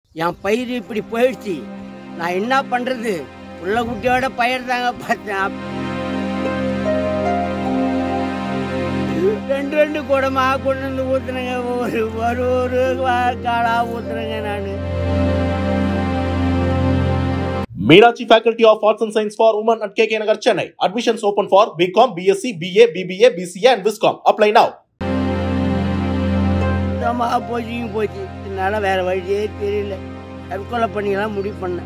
என் பயிர் இப்படி போயிடுச்சு நான் என்ன பண்ணுறது உள்ள குட்டியோட பயிர் தாங்க பார்த்தேன் ரெண்டு ரெண்டு குடமா கொண்டு வந்து ஊற்றுனங்க ஒரு ஒரு ஒரு காலாக ஊற்றுனங்க நான் Meenakshi Faculty of Arts and Science for Women at KK Nagar, Chennai. Admissions open for BCom, BSc, BA, BBA, BCA and Viscom. Apply now. சுத்தமாக போச்சுங்க போச்சு என்னால் வேறு வழியே தெரியல தற்கொலை பண்ணிக்கலாம் முடிவு பண்ணேன்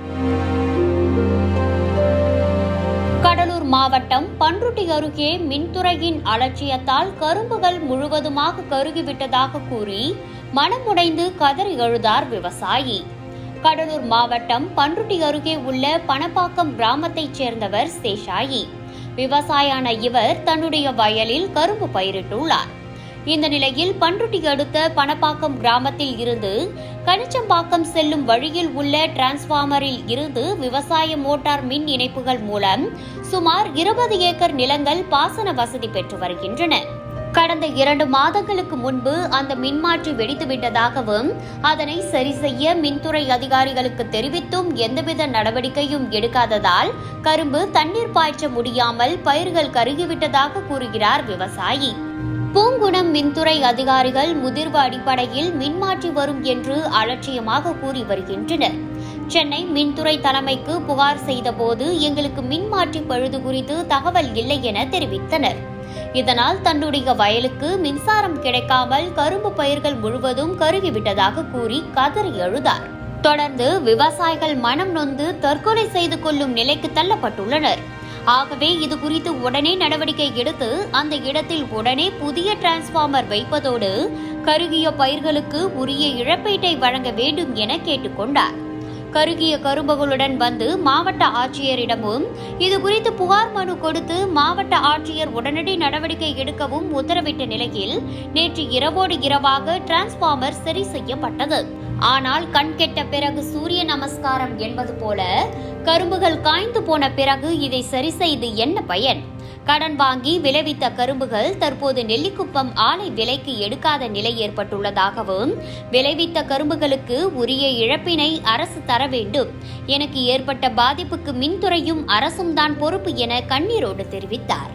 கடலூர் மாவட்டம் பன்ருட்டி அருகே மின்துறையின் அலட்சியத்தால் கரும்புகள் முழுவதுமாக கருகிவிட்டதாக கூறி மனமுடைந்து கதறி எழுதார் விவசாயி கடலூர் மாவட்டம் பன்ருட்டி அருகே உள்ள பணப்பாக்கம் கிராமத்தைச் சேர்ந்தவர் சேஷாயி விவசாயான இவர் தன்னுடைய வயலில் கரும்பு பயிரிட்டுள்ளார் இந்த நிலையில் பன்ருட்டி அடுத்த பணப்பாக்கம் கிராமத்தில் இருந்து கனிச்சம்பாக்கம் செல்லும் வழியில் உள்ள டிரான்ஸ்பார்மரில் இருந்து விவசாய மோட்டார் மின் இணைப்புகள் மூலம் சுமார் இருபது ஏக்கர் நிலங்கள் பாசன வசதி பெற்று வருகின்றன கடந்த இரண்டு மாதங்களுக்கு முன்பு அந்த மின்மாற்றி வெடித்துவிட்டதாகவும் அதனை சரி செய்ய மின்துறை அதிகாரிகளுக்கு தெரிவித்தும் எந்தவித நடவடிக்கையும் எடுக்காததால் கரும்பு தண்ணீர் பாய்ச்ச முடியாமல் பயிர்கள் கருகிவிட்டதாக கூறுகிறார் விவசாயி பூங்குணம் மின்துறை அதிகாரிகள் முதிர்வு அடிப்படையில் மின்மாற்றி வரும் என்று அலட்சியமாக கூறி வருகின்றனர் சென்னை மின்துறை தலைமைக்கு புகார் செய்தபோது எங்களுக்கு மின்மாற்றி பழுது குறித்து தகவல் இல்லை என தெரிவித்தனர் இதனால் தன்னுடைய வயலுக்கு மின்சாரம் கிடைக்காமல் கரும்பு பயிர்கள் முழுவதும் கருகிவிட்டதாக கூறி கதறி எழுதார் தொடர்ந்து விவசாயிகள் மனம் நொந்து தற்கொலை செய்து கொள்ளும் நிலைக்கு தள்ளப்பட்டுள்ளனர் ஆகவே இது குறித்து உடனே நடவடிக்கை எடுத்து அந்த இடத்தில் உடனே புதிய டிரான்ஸ்பார்மர் வைப்பதோடு கருகிய பயிர்களுக்கு உரிய இழப்பீட்டை வழங்க வேண்டும் என கேட்டுக்கொண்டார் கருகிய கரும்புகளுடன் வந்து மாவட்ட ஆட்சியரிடமும் இது குறித்து புகார் மனு கொடுத்து மாவட்ட ஆட்சியர் உடனடி நடவடிக்கை எடுக்கவும் உத்தரவிட்ட நிலையில் நேற்று இரவோடு இரவாக டிரான்ஸ்பார்மர் சரி செய்யப்பட்டது ஆனால் கண் கெட்ட பிறகு சூரிய நமஸ்காரம் என்பது போல கரும்புகள் காய்ந்து போன பிறகு இதை சரி செய்து என்ன பயன் கடன் வாங்கி விளைவித்த கரும்புகள் தற்போது நெல்லிக்குப்பம் ஆலை விலைக்கு எடுக்காத நிலை ஏற்பட்டுள்ளதாகவும் விளைவித்த கரும்புகளுக்கு உரிய இழப்பினை அரசு தர வேண்டும் எனக்கு ஏற்பட்ட பாதிப்புக்கு மின்துறையும் அரசும் தான் பொறுப்பு என கண்ணீரோடு தெரிவித்தார்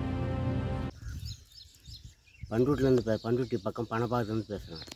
பண்ருட்டிலேருந்து பே பண்ருட்டி பக்கம் பணப்பாக்கத்துலேருந்து பேசுகிறேன்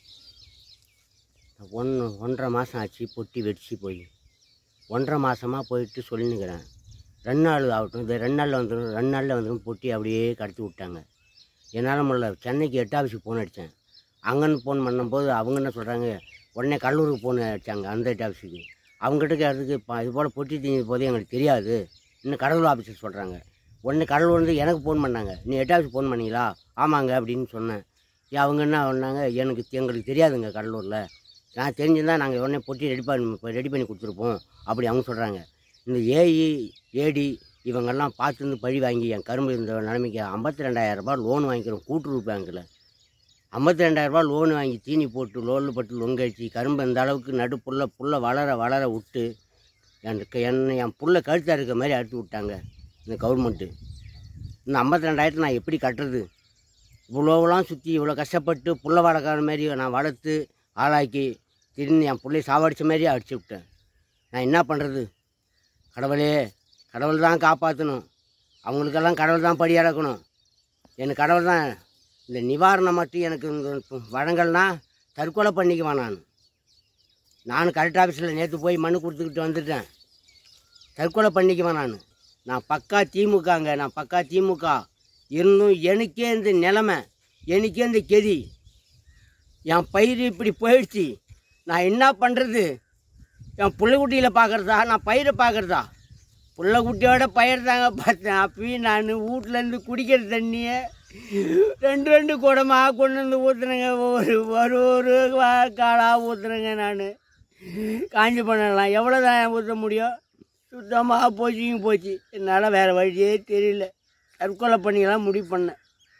ஒன் ஒன்றரை மாதம் ஆச்சு பொட்டி வெடிச்சு போய் ஒன்றரை மாதமாக போயிட்டு சொல்லினுக்கிறேன் ரெண்டு நாள் ஆகட்டும் இந்த ரெண்டு நாளில் வந்துடும் ரெண்டு நாளில் வந்துடும் பொட்டி அப்படியே கடத்தி விட்டாங்க என்னால் முடியல சென்னைக்கு எட்டு ஆஃபீஸுக்கு ஃபோன் அடித்தேன் அங்கேன்னு ஃபோன் பண்ணும்போது அவங்க என்ன சொல்கிறாங்க உடனே கடலூருக்கு ஃபோன் அடித்தாங்க அந்த எட்டு ஆஃபீஸுக்கு அவங்ககிட்ட கேட்டதுக்கு இப்போ இது போல் பொட்டி தீஞ்சது போது எங்களுக்கு தெரியாது இன்னும் கடலூர் ஆஃபீஸுக்கு சொல்கிறாங்க உடனே கடலூர் வந்து எனக்கு ஃபோன் பண்ணாங்க நீ எட்டு ஆஃபீஸ் ஃபோன் பண்ணீங்களா ஆமாங்க அப்படின்னு சொன்னேன் ஏன் அவங்க என்ன பண்ணாங்க எனக்கு எங்களுக்கு தெரியாதுங்க கடலூரில் நான் தெரிஞ்சிருந்தா நாங்கள் உடனே பொட்டி ரெடி பண்ணி ரெடி பண்ணி கொடுத்துருப்போம் அப்படி அவங்க சொல்கிறாங்க இந்த ஏஇ ஏடி இவங்கெல்லாம் பார்த்துருந்து பழி வாங்கி என் கரும்பு இந்த நிலைமைக்கு ஐம்பத்தி ரெண்டாயிரரூபா லோன் வாங்கிக்கிறோம் கூட்டுறவு பேங்க்கில் ஐம்பத்தி ரெண்டாயிரரூபா லோன் வாங்கி தீனி போட்டு லோனில் பட்டு லொங்கடிச்சு கரும்பு இந்த அளவுக்கு நடு புல்ல புல்ல வளர வளர விட்டு எனக்கு என்ன என் புல்ல கழுத்தாக இருக்க மாதிரி அறுத்து விட்டாங்க இந்த கவர்மெண்ட்டு இந்த ஐம்பத்தி ரெண்டாயிரத்தை நான் எப்படி கட்டுறது இவ்வளோவெல்லாம் சுற்றி இவ்வளோ கஷ்டப்பட்டு புள்ள வளர்க்குற மாதிரி நான் வளர்த்து ஆளாக்கி திடீர்னு என் பிள்ளைய சாவடிச்ச மாதிரி அடிச்சு விட்டேன் நான் என்ன பண்ணுறது கடவுளே கடவுள் தான் காப்பாற்றணும் அவங்களுக்கெல்லாம் கடவுள் தான் படி இறக்கணும் எனக்கு கடவுள் தான் இந்த நிவாரணம் மட்டும் எனக்கு இந்த வழங்கல்னா தற்கொலை பண்ணிக்குவேன் நான் நான் கலெக்டர் ஆஃபீஸில் நேற்று போய் மனு கொடுத்துக்கிட்டு வந்துட்டேன் தற்கொலை பண்ணிக்குவேன் நான் நான் பக்கா திமுகங்க நான் பக்கா திமுக இருந்தும் எனக்கே இந்த நிலமை எனக்கே இந்த கெதி என் பயிர் இப்படி போயிடுச்சு நான் என்ன பண்ணுறது என் புள்ளைக்குட்டியில் பார்க்குறதா நான் பயிரை பார்க்குறதா புள்ளைக்குட்டியோட பயிர் தாங்க பார்த்தேன் அப்பயும் நான் வீட்லேருந்து குடிக்கிற தண்ணியை ரெண்டு ரெண்டு குடமாக கொண்டு வந்து ஊற்றுனேங்க ஒரு ஒரு ஒரு காலாக ஊற்றுனேங்க நான் காஞ்சி பண்ணலாம் எவ்வளோ தான் ஊற்ற முடியும் சுத்தமாக போச்சுங்க போச்சு என்னால் வேறு வழியே தெரியல தற்கொலை பண்ணிக்கலாம் முடிவு பண்ணேன்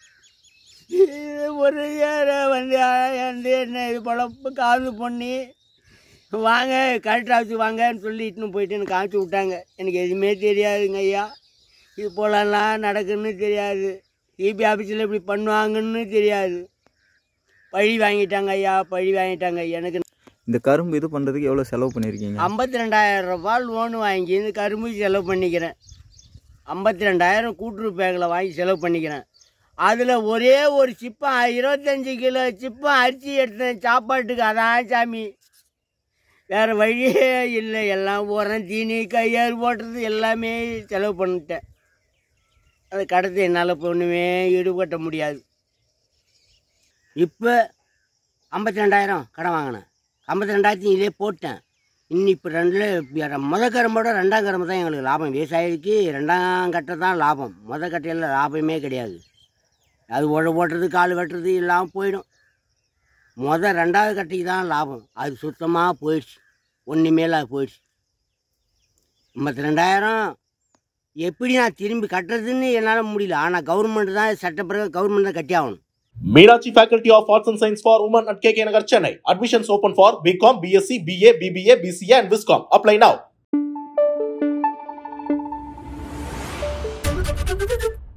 ஒரு ஏற வந்து வந்து என்ன இது போல் காது பண்ணி வாங்க கலெக்டர் ஆஃபீஸுக்கு வாங்கன்னு சொல்லி இட்டுன்னு போயிட்டு எனக்கு காமிச்சு விட்டாங்க எனக்கு எதுவுமே தெரியாதுங்க ஐயா இது போலலாம் நடக்குன்னு தெரியாது சிபி ஆஃபீஸில் இப்படி பண்ணுவாங்கன்னு தெரியாது பழி வாங்கிட்டாங்க ஐயா பழி வாங்கிட்டாங்க எனக்கு இந்த கரும்பு இது பண்ணுறதுக்கு எவ்வளோ செலவு பண்ணியிருக்கீங்க ஐம்பத்தி ரெண்டாயிரம் ரூபாய் லோனு வாங்கி இந்த கரும்பு செலவு பண்ணிக்கிறேன் ஐம்பத்தி ரெண்டாயிரம் கூட்டுறவு பேங்கில் வாங்கி செலவு பண்ணிக்கிறேன் அதில் ஒரே ஒரு சிப்பம் இருபத்தஞ்சி கிலோ சிப்பம் அரிசி எடுத்தேன் சாப்பாட்டுக்கு அதான் சாமி வேறு வழியே இல்லை எல்லாம் உரம் தீனி கையாறு போட்டுறது எல்லாமே செலவு பண்ணிட்டேன் அது கடத்தை என்னால் இப்போ ஒன்றுமே ஈடுபட்ட முடியாது இப்போ ஐம்பத்தி ரெண்டாயிரம் கடன் வாங்கினேன் ஐம்பத்தி ரெண்டாயிரத்தி இதே போட்டேன் இன்னி இப்போ ரெண்டில் முத கரும்போட ரெண்டாம் கரும்பு தான் எங்களுக்கு லாபம் விவசாயிக்கு ரெண்டாம் கட்டை தான் லாபம் முத கட்டையில் லாபமே கிடையாது அது உழ ஓட்டுறது கால் வெட்டுறது எல்லாம் போயிடும் முத ரெண்டாவது கட்டைக்கு தான் லாபம் அது சுத்தமாக போயிடுச்சு ஒன்றுமேல அது போயிடுச்சு ஐம்பத்தி ரெண்டாயிரம் எப்படி நான் திரும்பி கட்டுறதுன்னு என்னால் முடியல ஆனால் கவர்மெண்ட் தான் சட்டப்பிரகாரம் கவர்மெண்ட் தான் கட்டி ஆகணும் Meenakshi Faculty of Arts and Science for Women at KK Nagar, Chennai. Admissions open for BCom, BSc, BA, BBA, BCA and Viscom. Apply now.